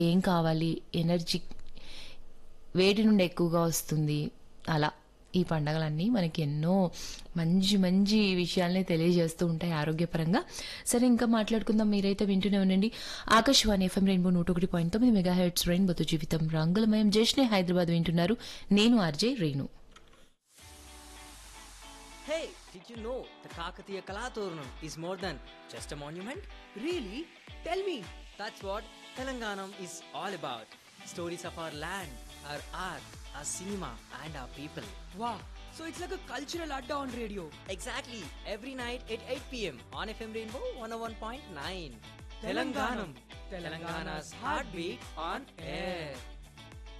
ఏం కావాలి ఎనర్జీ వేడి నుండి ఎక్కువగా వస్తుంది అలా ఈ పండగలన్నీ మనకి ఎన్నో మంచి మంచి విషయాల్ని తెలియజేస్తూ ఉంటాయి ఆరోగ్యపరంగా సరే ఇంకా మాట్లాడుకుందాం మీరైతే వింటూనే ఉండండి ఆకాశవాణి ఎఫ్ఎం రెయిన్బో నూట ఒకటి పాయింట్ తొమ్మిది మెగా హెడ్స్ రెయిన్బోతో జీవితం రంగులమయం జేష్నే హైదరాబాద్ వింటున్నారు నేను RJ Renu Hey, did you know the Kakatiya Kalaturnam is more than just a monument? Really? Tell me. That's what Telanganam is all about. Stories of our land, our art, our cinema, and our people. Wow. So it's like a cultural adda on radio. Exactly, every night at 8 pm on FM Rainbow 101.9. Telanganam. Telangana's heartbeat on air.